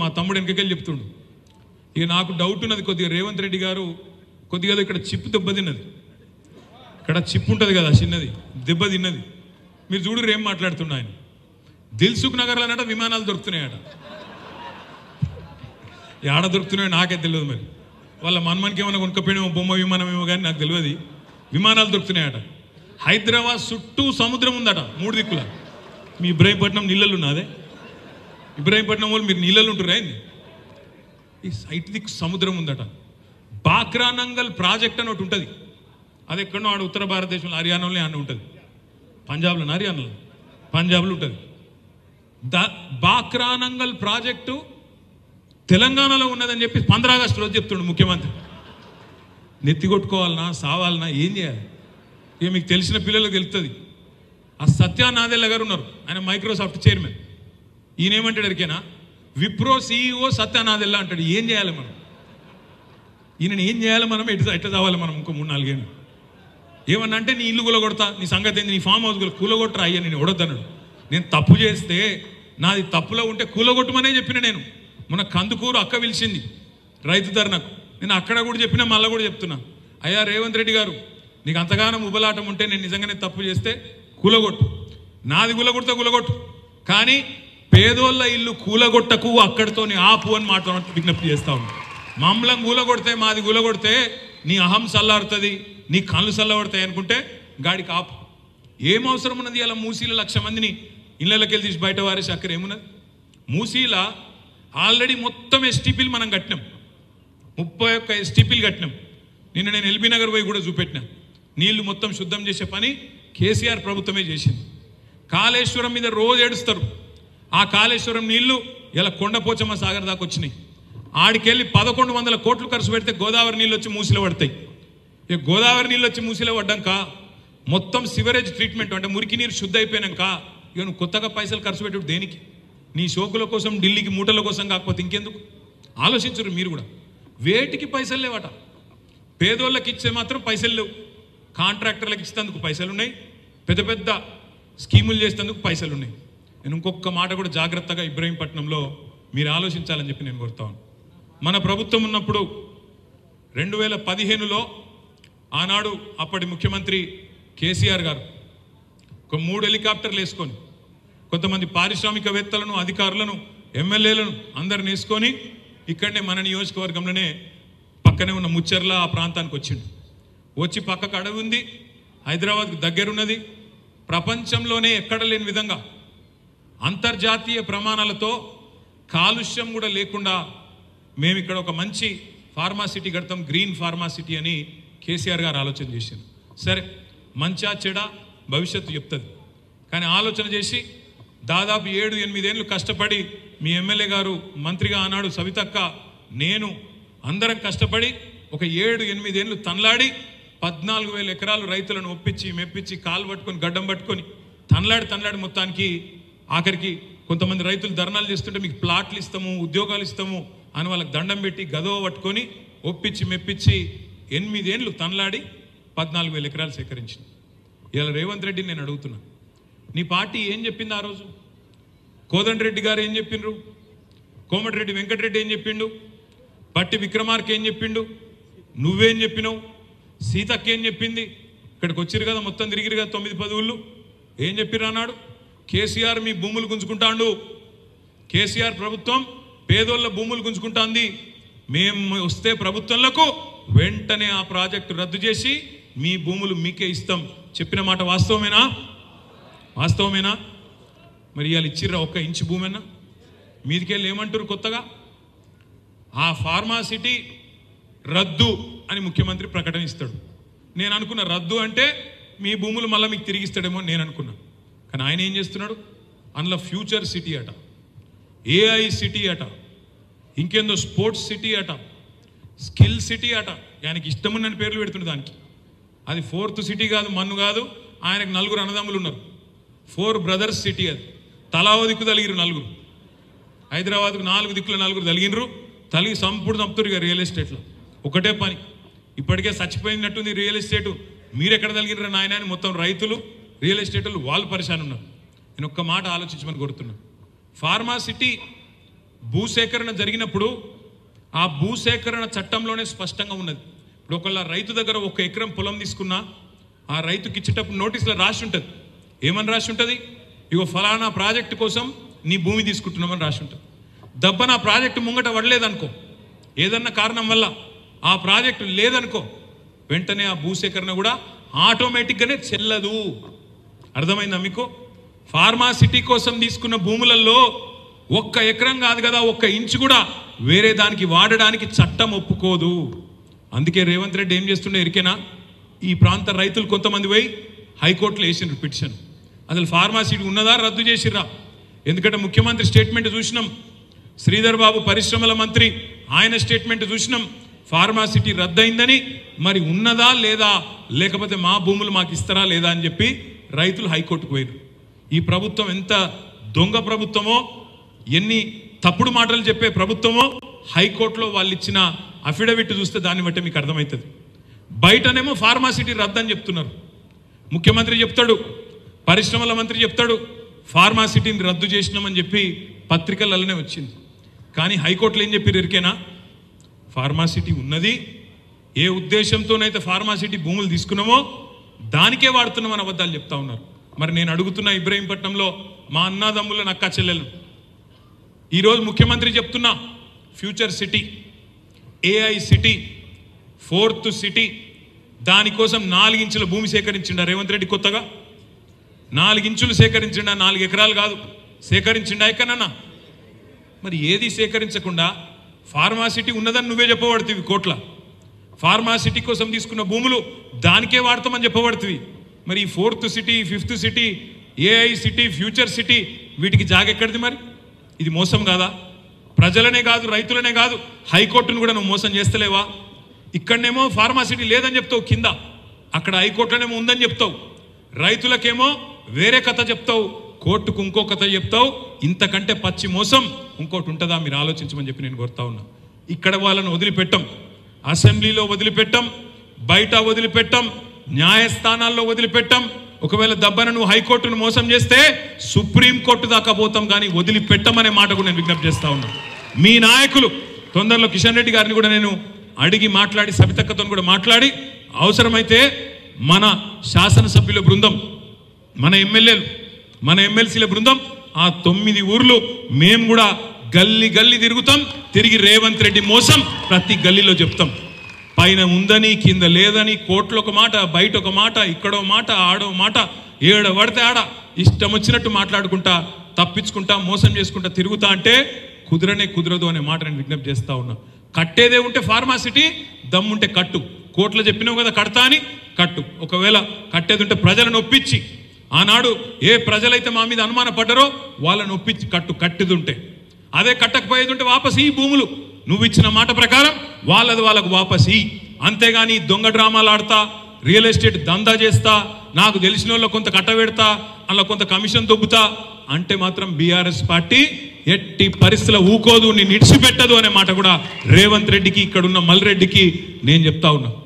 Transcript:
మా తమ్ముడు వెనకకెళ్ళి చెప్తుండు ఇక నాకు డౌట్ ఉన్నది కొద్దిగా రేవంత్ రెడ్డి గారు కొద్దిగా ఇక్కడ చిప్పు దెబ్బ తిన్నది ఇక్కడ చిప్పు ఉంటుంది కదా చిన్నది దెబ్బ తిన్నది మీరు చూడు ఏం మాట్లాడుతున్నా ఆయన దిల్సుఖ్ నగర్లో అన్నట విమానాలు దొరుకుతున్నాయట ఏడ దొరుకుతున్నాయో నాకే తెలియదు మరి వాళ్ళ మన్మన్కి ఏమైనా కొనుక్కపోయినా బొమ్మ విమానం ఏమో కానీ నాకు తెలియదు విమానాలు దొరుకుతున్నాయట హైదరాబాద్ చుట్టూ సముద్రం ఉందట మూడు దిక్కుల మీ ఇబ్రాహీంపట్నం నీళ్ళలు ఉన్నదే ఇబ్రాహీంపట్నం వాళ్ళు మీరు నీళ్ళలు ఉంటున్నారా ఏంది ఈ సైట్ దిక్కు సముద్రం ఉందట బాక్రానంగల్ ప్రాజెక్ట్ అని ఒకటి ఉంటుంది అది ఎక్కడో ఆడ ఉత్తర భారతదేశంలో హర్యానాలో అని ఉంటుంది పంజాబ్లో హర్యానాలో పంజాబ్లో ఉంటుంది ద బాక్రానంగల్ ప్రాజెక్టు తెలంగాణలో ఉన్నదని చెప్పి పంద్ర ఆగస్టు రోజు చెప్తుండు ముఖ్యమంత్రి నెత్తి కొట్టుకోవాలనా సావాలనా ఏం చేయాలి ఇక మీకు తెలిసిన పిల్లలకు తెలుస్తుంది ఆ సత్యానాదెల్ల గారు ఉన్నారు ఆయన మైక్రోసాఫ్ట్ చైర్మన్ ఈయన ఏమంటాడు ఎరికేనా విప్రో సీఈఓ సత్యానాదెల్ల అంటాడు ఏం చేయాలి మనం ఈయనని ఏం చేయాలి మనం ఎటు ఎట్లా చావాలి మనం ఇంకో మూడు నాలుగేళ్ళు ఏమన్నా అంటే నీ ఇల్లు కూలగొడతా నీ సంగతి ఏంది నీ ఫామ్ హౌస్ కూలగొట్టరా అయ్యా నేను ఒడద్దన్నాడు నేను తప్పు చేస్తే నాది తప్పులో ఉంటే కూలగొట్టమనే చెప్పిన నేను మొన్న కందుకూరు అక్క పిలిచింది రైతు ధర్నకు నేను అక్కడ కూడా చెప్పినా మళ్ళీ కూడా చెప్తున్నా అయ్యా రేవంత్ రెడ్డి గారు నీకు అంతగానం ఉబలాటం ఉంటే నేను నిజంగానే తప్పు చేస్తే కూలగొట్టు నాది కూలగొడితే కూలగొట్టు కానీ పేదోళ్ళ ఇల్లు కూలగొట్టకు అక్కడితోని ఆపు అని మాట విజ్ఞప్తి చేస్తా ఉన్నాను మమ్మలం కూలగొడితే మాది కూలగొడితే నీ అహం సల్లారుతుంది నీ కళ్ళు చల్లబడతాయి అనుకుంటే గాడికి ఆపు ఏం అవసరం ఉన్నది అలా మూసీల లక్ష మందిని ఇళ్ళకి వెళ్ళి తీసి బయట వారేసి అక్కడ ఏమున్నది మూసీల ఆల్రెడీ మొత్తం ఎస్టీపీలు మనం కట్టినాం ముప్పై ఒక్క ఎస్టీపీలు కట్టినాం నిన్న నేను ఎల్బీ నగర్ పోయి కూడా చూపెట్టినా నీళ్లు మొత్తం శుద్ధం చేసే పని కేసీఆర్ ప్రభుత్వమే చేసింది కాళేశ్వరం మీద రోజు ఏడుస్తారు ఆ కాళేశ్వరం నీళ్లు ఇలా కొండపోచమ్మ సాగర్ దాకా వచ్చినాయి ఆడికెళ్ళి పదకొండు వందల కోట్లు ఖర్చు పెడితే గోదావరి నీళ్ళు వచ్చి మూసిలో పడతాయి ఇక గోదావరి నీళ్ళు వచ్చి మూసిలో పడ్డాక మొత్తం సివరేజ్ ట్రీట్మెంట్ అంటే మురికి నీరు శుద్ధ అయిపోయాక ఇక నువ్వు కొత్తగా పైసలు ఖర్చు పెట్టుడు దేనికి నీ షోకుల కోసం ఢిల్లీకి మూటల కోసం కాకపోతే ఇంకెందుకు ఆలోచించరు మీరు కూడా వేటికి పైసలు లేవట పేదోళ్ళకి ఇచ్చే మాత్రం పైసలు లేవు కాంట్రాక్టర్లకు ఇచ్చేందుకు పైసలు ఉన్నాయి పెద్ద పెద్ద స్కీములు చేసేందుకు పైసలు ఉన్నాయి నేను ఇంకొక మాట కూడా జాగ్రత్తగా ఇబ్రహీంపట్నంలో మీరు ఆలోచించాలని చెప్పి నేను కోరుతాను మన ప్రభుత్వం ఉన్నప్పుడు రెండు వేల పదిహేనులో ఆనాడు అప్పటి ముఖ్యమంత్రి కేసీఆర్ గారు ఒక మూడు హెలికాప్టర్లు వేసుకొని కొంతమంది పారిశ్రామికవేత్తలను అధికారులను ఎమ్మెల్యేలను అందరిని వేసుకొని ఇక్కడనే మన నియోజకవర్గంలోనే పక్కనే ఉన్న ముచ్చర్ల ఆ ప్రాంతానికి వచ్చిండు వచ్చి పక్కకు అడవి ఉంది హైదరాబాద్కు దగ్గరున్నది ప్రపంచంలోనే ఎక్కడ లేని విధంగా అంతర్జాతీయ ప్రమాణాలతో కాలుష్యం కూడా లేకుండా మేము ఇక్కడ ఒక మంచి ఫార్మాసిటీ కడతాం గ్రీన్ ఫార్మాసిటీ అని కేసీఆర్ గారు ఆలోచన చేశారు సరే మంచా చెడ భవిష్యత్తు చెప్తుంది కానీ ఆలోచన చేసి దాదాపు ఏడు ఎనిమిదేళ్ళు కష్టపడి మీ ఎమ్మెల్యే గారు మంత్రిగా ఆనాడు సవితక్క నేను అందరం కష్టపడి ఒక ఏడు ఎనిమిదేళ్ళు తన్లాడి పద్నాలుగు వేల ఎకరాలు రైతులను ఒప్పించి మెప్పించి కాలు పట్టుకొని గడ్డం పట్టుకొని తన్లాడి తన్లాడి మొత్తానికి ఆఖరికి కొంతమంది రైతులు ధర్నాలు చేస్తుంటే మీకు ప్లాట్లు ఇస్తాము ఉద్యోగాలు ఇస్తాము అని వాళ్ళకి దండం పెట్టి గదవ పట్టుకొని ఒప్పించి మెప్పించి ఎనిమిదేళ్ళు తన్లాడి పద్నాలుగు వేల ఎకరాలు సేకరించింది ఇలా రేవంత్ రెడ్డిని నేను అడుగుతున్నా నీ పార్టీ ఏం చెప్పింది ఆ రోజు కోదండరెడ్డి గారు ఏం చెప్పిండ్రు కోమటిరెడ్డి వెంకటరెడ్డి ఏం చెప్పిండు పట్టి విక్రమార్క ఏం చెప్పిండు నువ్వేం చెప్పినావు సీతక్క ఏం చెప్పింది ఇక్కడికి వచ్చిరు కదా మొత్తం తిరిగిరు కదా తొమ్మిది పదవుళ్ళు ఏం చెప్పిర్రు అన్నాడు కేసీఆర్ మీ భూములు గుంజుకుంటాండు కేసీఆర్ ప్రభుత్వం పేదోళ్ళ భూములు గుంజుకుంటాంది మేము వస్తే ప్రభుత్వంలకు వెంటనే ఆ ప్రాజెక్టు రద్దు చేసి మీ భూములు మీకే ఇస్తాం చెప్పిన మాట వాస్తవమేనా వాస్తవమేనా మరి ఇవాళ ఇచ్చిర్రా ఒక్క ఇంచు భూమేనా మీదికెళ్ళి ఏమంటారు కొత్తగా ఆ ఫార్మాసిటీ రద్దు అని ముఖ్యమంత్రి ప్రకటన ఇస్తాడు నేను అనుకున్న రద్దు అంటే మీ భూములు మళ్ళీ మీకు తిరిగి ఇస్తాడేమో అని నేను అనుకున్నా కానీ ఆయన ఏం చేస్తున్నాడు అందులో ఫ్యూచర్ సిటీ అట ఏఐ సిటీ అట ఇంకేందో స్పోర్ట్స్ సిటీ అట స్కిల్ సిటీ అట ఆయనకి ఇష్టమున్న పేర్లు పెడుతుండే దానికి అది ఫోర్త్ సిటీ కాదు మన్ను కాదు ఆయనకు నలుగురు అన్నదమ్ములు ఉన్నారు ఫోర్ బ్రదర్స్ సిటీ అది తలా ఓ దిక్కు తలిగిరు నలుగురు హైదరాబాద్కు నాలుగు దిక్కుల నలుగురు తలిగినరు తలిగి సంపూర్ణ చంపుతారు ఇక రియల్ ఎస్టేట్లో ఒకటే పని ఇప్పటికే చచ్చిపోయినట్టుంది రియల్ ఎస్టేట్ మీరు ఎక్కడ తలిగినరా నాయన అని మొత్తం రైతులు రియల్ ఎస్టేట్లు వాళ్ళు పరిశాన్ ఉన్నారు నేను ఒక్క మాట ఆలోచించమని కోరుతున్నా ఫార్మా సిటీ భూసేకరణ జరిగినప్పుడు ఆ భూసేకరణ చట్టంలోనే స్పష్టంగా ఉన్నది ఇప్పుడు ఒకళ్ళ రైతు దగ్గర ఒక ఎకరం పొలం తీసుకున్నా ఆ రైతుకి ఇచ్చేటప్పుడు నోటీసులో రాసి ఉంటుంది ఏమని రాసి ఉంటుంది ఇగో ఫలానా ప్రాజెక్టు కోసం నీ భూమి తీసుకుంటున్నామని రాసి ఉంటుంది దెబ్బ నా ప్రాజెక్టు ముంగట పడలేదనుకో ఏదన్నా కారణం వల్ల ఆ ప్రాజెక్టు లేదనుకో వెంటనే ఆ భూసేకరణ కూడా ఆటోమేటిక్గానే చెల్లదు అర్థమైందా మీకు ఫార్మాసిటీ కోసం తీసుకున్న భూములలో ఒక్క ఎకరం కాదు కదా ఒక్క ఇంచు కూడా వేరే దానికి వాడడానికి చట్టం ఒప్పుకోదు అందుకే రేవంత్ రెడ్డి ఏం చేస్తుండే ఎరికేనా ఈ ప్రాంత రైతులు కొంతమంది పోయి హైకోర్టులో వేసిండ్రు పిటిషన్ అసలు ఫార్మాసిటీ ఉన్నదా రద్దు చేసిర్రా ఎందుకంటే ముఖ్యమంత్రి స్టేట్మెంట్ చూసినాం శ్రీధర్ బాబు పరిశ్రమల మంత్రి ఆయన స్టేట్మెంట్ చూసినాం ఫార్మాసిటీ రద్దయిందని మరి ఉన్నదా లేదా లేకపోతే మా భూములు మాకు ఇస్తారా లేదా అని చెప్పి రైతులు హైకోర్టుకు పోయారు ఈ ప్రభుత్వం ఎంత దొంగ ప్రభుత్వమో ఎన్ని తప్పుడు మాటలు చెప్పే ప్రభుత్వమో హైకోర్టులో వాళ్ళు ఇచ్చిన అఫిడవిట్ చూస్తే దాన్ని బట్టి మీకు అర్థమవుతుంది బయటనేమో ఫార్మాసిటీ రద్దని చెప్తున్నారు ముఖ్యమంత్రి చెప్తాడు పరిశ్రమల మంత్రి చెప్తాడు ఫార్మాసిటీని రద్దు చేసినామని చెప్పి పత్రికలలోనే వచ్చింది కానీ హైకోర్టులో ఏం చెప్పారు ఎరికేనా ఫార్మాసిటీ ఉన్నది ఏ ఉద్దేశంతోనైతే ఫార్మాసిటీ భూములు తీసుకున్నామో దానికే వాడుతున్నామని అబద్ధాలు చెప్తా ఉన్నారు మరి నేను అడుగుతున్న ఇబ్రహీంపట్నంలో మా అన్నాదమ్ముల నక్క చెల్లెలు ఈరోజు ముఖ్యమంత్రి చెప్తున్నా future city AI city fourth city దానికోసం నాలుగించుల భూమి సేకరించిండా రేవంత్ రెడ్డి కొత్తగా నాలుగించులు సేకరించిండా నాలుగు ఎకరాలు కాదు సేకరించిండా ఎక్కడన్నా మరి ఏది సేకరించకుండా ఫార్మాసిటీ ఉన్నదని నువ్వే చెప్పబడుతుంది కోట్ల ఫార్మాసిటీ కోసం తీసుకున్న భూములు దానికే వాడతామని చెప్పబడుతుంది మరి ఈ fourth city fifth city AI city future city వీటికి జాగెక్కడిది మరి ఇది మోసం కాదా ప్రజలనే కాదు రైతులనే కాదు హైకోర్టును కూడా నువ్వు మోసం చేస్తలేవా ఇక్కడనేమో ఫార్మాసిటీ లేదని చెప్తావు కింద అక్కడ హైకోర్టులోనేమో ఉందని చెప్తావు రైతులకేమో వేరే కథ చెప్తావు కోర్టుకు ఇంకో కథ చెప్తావు ఇంతకంటే పచ్చి మోసం ఇంకోటి ఉంటుందా మీరు ఆలోచించమని చెప్పి నేను కోరుతా ఉన్నా ఇక్కడ వాళ్ళని వదిలిపెట్టం అసెంబ్లీలో వదిలిపెట్టం బయట వదిలిపెట్టం న్యాయస్థానాల్లో వదిలిపెట్టం ఒకవేళ దబ్బన నువ్వు హైకోర్టును మోసం చేస్తే సుప్రీం కోర్టు దాకా పోతాం కానీ వదిలిపెట్టమనే మాట కూడా నేను విజ్ఞప్తి చేస్తా ఉన్నా మీ నాయకులు తొందరలో కిషన్ రెడ్డి గారిని కూడా నేను అడిగి మాట్లాడి సబితక్కతో కూడా మాట్లాడి అవసరమైతే మన శాసనసభ్యుల బృందం మన ఎమ్మెల్యేలు మన ఎమ్మెల్సీల బృందం ఆ తొమ్మిది ఊర్లు మేము కూడా గల్లీ గల్లీ తిరుగుతాం తిరిగి రేవంత్ రెడ్డి మోసం ప్రతి గల్లీలో చెప్తాం పైన ఉందని కింద లేదని కోట్లు ఒక మాట బయట ఒక మాట ఇక్కడో మాట ఆడో మాట ఏడ పడితే ఆడ ఇష్టం వచ్చినట్టు మాట్లాడుకుంటా తప్పించుకుంటా మోసం చేసుకుంటా తిరుగుతా అంటే కుదరనే కుదరదు అనే మాట నేను విజ్ఞప్తి చేస్తా ఉన్నా కట్టేదే ఉంటే ఫార్మాసిటీ దమ్ముంటే కట్టు కోట్లు చెప్పినావు కదా కడతా అని కట్టు ఒకవేళ కట్టేది ఉంటే ప్రజలను ఒప్పించి ఆనాడు ఏ ప్రజలైతే మా మీద అనుమానపడ్డారో వాళ్ళని ఒప్పించి కట్టు కట్టిది ఉంటే అదే కట్టకపోయేది ఉంటే వాపస్ ఈ భూములు నువ్వు ఇచ్చిన మాట ప్రకారం వాళ్ళది వాళ్ళకు వాపస్ ఈ అంతేగాని దొంగ డ్రామాలు ఆడతా రియల్ ఎస్టేట్ దందా చేస్తా నాకు తెలిసిన వాళ్ళు కొంత కట్టబెడతా అలా కొంత కమిషన్ దొబ్బుతా అంటే మాత్రం బీఆర్ఎస్ పార్టీ ఎట్టి పరిస్థితుల ఊకోదు నేను ఇడిచిపెట్టదు అనే మాట కూడా రేవంత్ రెడ్డికి ఇక్కడున్న మల్రెడ్డికి నేను చెప్తా ఉన్నా